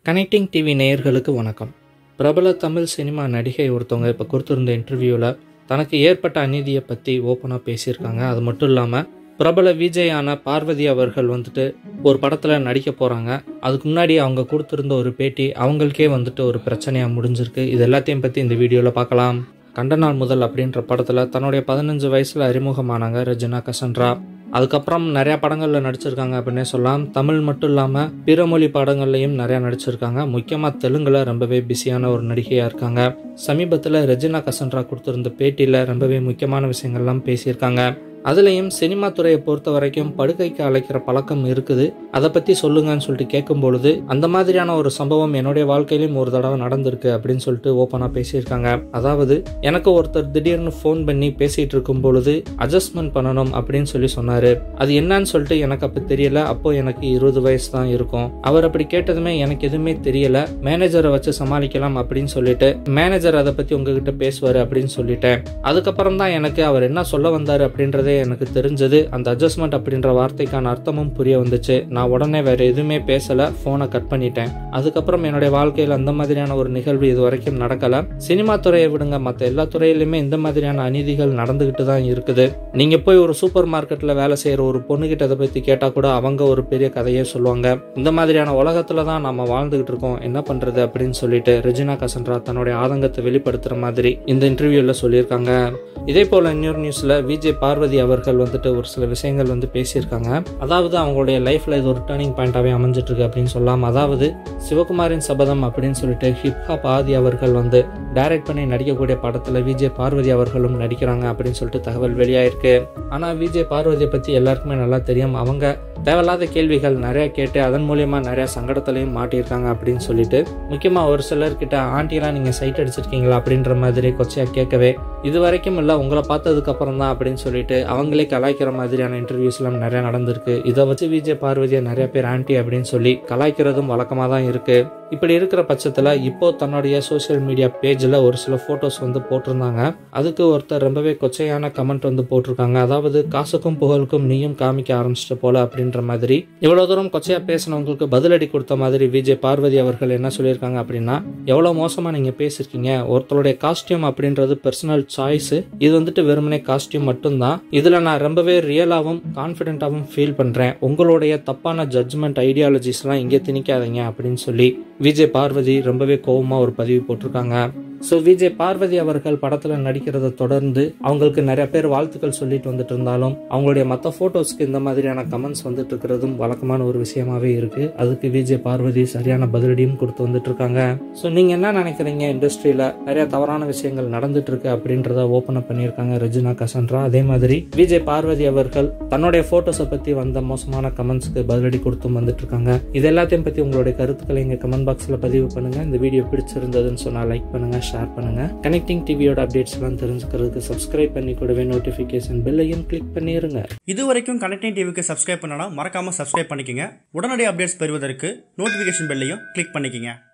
connecting TV நேயர்களுக்கு வணக்கம் பிரபல தமிழ் சினிமா நடிகை ஒருத்தவங்க இப்போ கொடுத்துருந்த இன்டர்வியூவில் தனக்கு ஏற்பட்ட அநீதியை பற்றி ஓப்பனாக பேசியிருக்காங்க அது மட்டும் இல்லாமல் பிரபல விஜயான பார்வதி அவர்கள் வந்துட்டு ஒரு படத்தில் நடிக்க போகிறாங்க அதுக்கு முன்னாடி அவங்க கொடுத்துருந்த ஒரு பேட்டி அவங்களுக்கே வந்துட்டு ஒரு பிரச்சனையாக முடிஞ்சிருக்கு இது எல்லாத்தையும் பற்றி இந்த வீடியோவில் பார்க்கலாம் கண்ட நாள் முதல் அப்படின்ற படத்தில் தன்னுடைய பதினஞ்சு வயசில் அறிமுகமானாங்க ரஜினா கசன்ரா அதுக்கப்புறம் நிறைய படங்களில் நடிச்சிருக்காங்க அப்படின்னே சொல்லலாம் தமிழ் மட்டும் இல்லாமல் பிற மொழி படங்கள்லையும் நிறையா நடிச்சிருக்காங்க முக்கியமாக தெலுங்குல ரொம்பவே பிஸியான ஒரு நடிகையாக இருக்காங்க சமீபத்தில் ரெஜினா கசன்ரா கொடுத்துருந்த பேட்டியில் ரொம்பவே முக்கியமான விஷயங்கள்லாம் பேசியிருக்காங்க அதுலேயும் சினிமா துறையை பொறுத்த வரைக்கும் படுக்கைக்கு அழைக்கிற பழக்கம் இருக்குது அதை பற்றி சொல்லுங்கன்னு சொல்லிட்டு கேட்கும் பொழுது அந்த மாதிரியான ஒரு சம்பவம் என்னுடைய வாழ்க்கையிலும் ஒரு தடவை நடந்திருக்கு அப்படின்னு சொல்லிட்டு ஓப்பனாக பேசியிருக்காங்க அதாவது எனக்கு ஒருத்தர் திடீர்னு ஃபோன் பண்ணி பேசிகிட்டு இருக்கும் பொழுது அட்ஜஸ்ட்மெண்ட் பண்ணணும் அப்படின்னு சொல்லி சொன்னார் அது என்னன்னு சொல்லிட்டு எனக்கு அப்போ தெரியல அப்போ எனக்கு இருபது வயசு தான் இருக்கும் அவர் அப்படி கேட்டதுமே எனக்கு எதுவுமே தெரியல மேனேஜரை வச்சு சமாளிக்கலாம் அப்படின்னு சொல்லிட்டு மேனேஜர் அதை பற்றி உங்ககிட்ட பேசுவார் அப்படின்னு சொல்லிட்டேன் அதுக்கப்புறம் தான் எனக்கு அவர் என்ன சொல்ல வந்தார் அப்படின்றதே எனக்கு தெரிஞ்சது அந்த அட்ஜஸ்ட்மெண்ட் அப்படின்ற வார்த்தைக்கான அர்த்தமும் புரிய வந்துச்சு நான் உடனே வேற எதுவுமே பேசல போனை கட் பண்ணிட்டேன் அதுக்கப்புறம் என்னுடைய வாழ்க்கையில் அந்த மாதிரியான ஒரு நிகழ்வு இது வரைக்கும் நடக்கல சினிமா துறையை விடுங்க மற்ற எல்லா துறையிலுமே இந்த மாதிரியான அநீதிகள் நடந்துகிட்டு தான் இருக்குது நீங்க போய் ஒரு சூப்பர் மார்க்கெட்ல வேலை செய்யற ஒரு பொண்ணுகிட்ட அதை பத்தி கேட்டா கூட அவங்க ஒரு பெரிய கதையே சொல்லுவாங்க இந்த மாதிரியான உலகத்துல தான் நம்ம வாழ்ந்துகிட்டு இருக்கோம் என்ன பண்றது அப்படின்னு சொல்லிட்டு ரெஜினா கசன்ரா தன்னுடைய ஆதங்கத்தை வெளிப்படுத்துற மாதிரி இந்த இன்டர்வியூல சொல்லியிருக்காங்க இதே போல இன்னொரு நியூஸ்ல விஜய் பார்வதி அவர்கள் வந்துட்டு ஒரு சில விஷயங்கள் வந்து பேசியிருக்காங்க அதாவது அவங்களுடைய லைஃப்ல இது ஒரு டேர்னிங் பாயிண்டாவே அமைஞ்சிட்டு இருக்கு அப்படின்னு சொல்லலாம் அதாவது சிவகுமாரின் சபதம் அப்படின்னு சொல்லிட்டு ஹிப்ஹாப் ஆதி அவர்கள் வந்து டைரக்ட் பண்ணி நடிக்கக்கூடிய படத்துல விஜய் பார்வதி அவர்களும் நடிக்கிறாங்க அப்படின்னு சொல்லிட்டு தகவல் வெளியாயிருக்கு ஆனா விஜய் பார்வதியை பத்தி எல்லாருக்குமே நல்லா தெரியும் அவங்க தேவையில்லாத கேள்விகள் நிறைய கேட்டு அதன் மூலியமா நிறைய சங்கடத்திலையும் மாட்டியிருக்காங்க அப்படின்னு சொல்லிட்டு முக்கியமா ஒரு சிலர்கிட்ட ஆண்டிலாம் நீங்க சைட் அடிச்சிருக்கீங்களா அப்படின்ற மாதிரி கொச்சையா கேட்கவே இது வரைக்கும் இல்லை உங்களை பார்த்ததுக்கு அப்புறம் தான் அப்படின்னு சொல்லிட்டு அவங்களே கலாய்க்கிற மாதிரியான இன்டர்வியூஸ்லாம் நிறைய நடந்திருக்கு இதை வச்சு விஜய் பார்வதியை நிறைய பேர் ஆன்டி அப்படின்னு சொல்லி கலாய்க்கிறதும் வழக்கமாக தான் இருக்கு இப்படி இருக்கிற பட்சத்தில் இப்போ தன்னுடைய சோஷியல் மீடியா பேஜில் ஒரு சில ஃபோட்டோஸ் வந்து போட்டிருந்தாங்க அதுக்கு ஒருத்தர் ரொம்பவே கொச்சையான கமெண்ட் வந்து போட்டிருக்காங்க அதாவது காசுக்கும் புகழுக்கும் நீயும் காமிக்க ஆரம்பிச்சிட்ட போல அப்படின்ற மாதிரி இவ்வளோ தூரம் கொச்சையா பேசினவங்களுக்கு பதிலடி கொடுத்த மாதிரி விஜய் பார்வதி அவர்கள் என்ன சொல்லியிருக்காங்க அப்படின்னா எவ்வளோ மோசமாக நீங்கள் பேசியிருக்கீங்க ஒருத்தருடைய காஸ்டியூம் அப்படின்றது பர்சனல் சாய்ஸ் இது வந்துட்டு வெறுமனே காஸ்டியூம் மட்டும்தான் இதில் நான் ரொம்பவே ரியலாகவும் கான்ஃபிடென்ட்டாகவும் ஃபீல் பண்ணுறேன் உங்களுடைய தப்பான ஜட்ஜ்மெண்ட் ஐடியாலஜிஸ்லாம் இங்கே திணிக்காதீங்க அப்படின்னு சொல்லி விஜய் பார்வதி ரொம்பவே கோபமாக ஒரு பதிவு போட்டிருக்காங்க ஸோ விஜய் பார்வதி அவர்கள் படத்தில் நடிக்கிறத தொடர்ந்து அவங்களுக்கு நிறைய பேர் வாழ்த்துக்கள் சொல்லிட்டு வந்துட்டு இருந்தாலும் அவங்களுடைய மற்ற ஃபோட்டோஸ்க்கு இந்த மாதிரியான கமெண்ட்ஸ் வந்துட்டு இருக்கிறதும் வழக்கமான ஒரு விஷயமாவே இருக்கு அதுக்கு விஜய் பார்வதி சரியான பதிலடியும் கொடுத்து வந்துட்டு இருக்காங்க ஸோ நீங்க என்ன நினைக்கிறீங்க இண்டஸ்ட்ரியில நிறைய தவறான விஷயங்கள் நடந்துட்டு இருக்கு அப்படின்றத ஓப்பன் அப் பண்ணியிருக்காங்க ரெஜினா கசன்ரா அதே மாதிரி விஜய் பார்வதி அவர்கள் தன்னுடைய போட்டோஸை பத்தி வந்த மோசமான கமெண்ட்ஸ்க்கு பதிலடி கொடுத்தும் வந்துட்டு இருக்காங்க இது எல்லாத்தையும் பத்தி உங்களுடைய கருத்துக்களை இங்க கமெண்ட் பாக்ஸ்ல பதிவு பண்ணுங்க இந்த வீடியோ பிடிச்சிருந்ததுன்னு சொன்னா லைக் பண்ணுங்க ஷேர் பண்ணுங்க கனெக்டிங் டிவியோட அப்டேட்ஸ் எல்லாம் தெரிஞ்சுக்கிறதுக்கு சப்ஸ்கிரைப் பண்ணி கூடவே நோட்டிபிகேஷன் பெல்லையும் கிளிக் பண்ணிருங்க இது வரைக்கும் கனெக்டிங் டிவிக்கு சப்ஸ்கிரைப் பண்ணனா மறக்காம சப்ஸ்கிரைப் பண்ணிக்கங்க உடனடி அப்டேட்ஸ் பெறுவதற்கு நோட்டிஃபிகேஷன் பெல்லையும் கிளிக் பண்ணிக்கங்க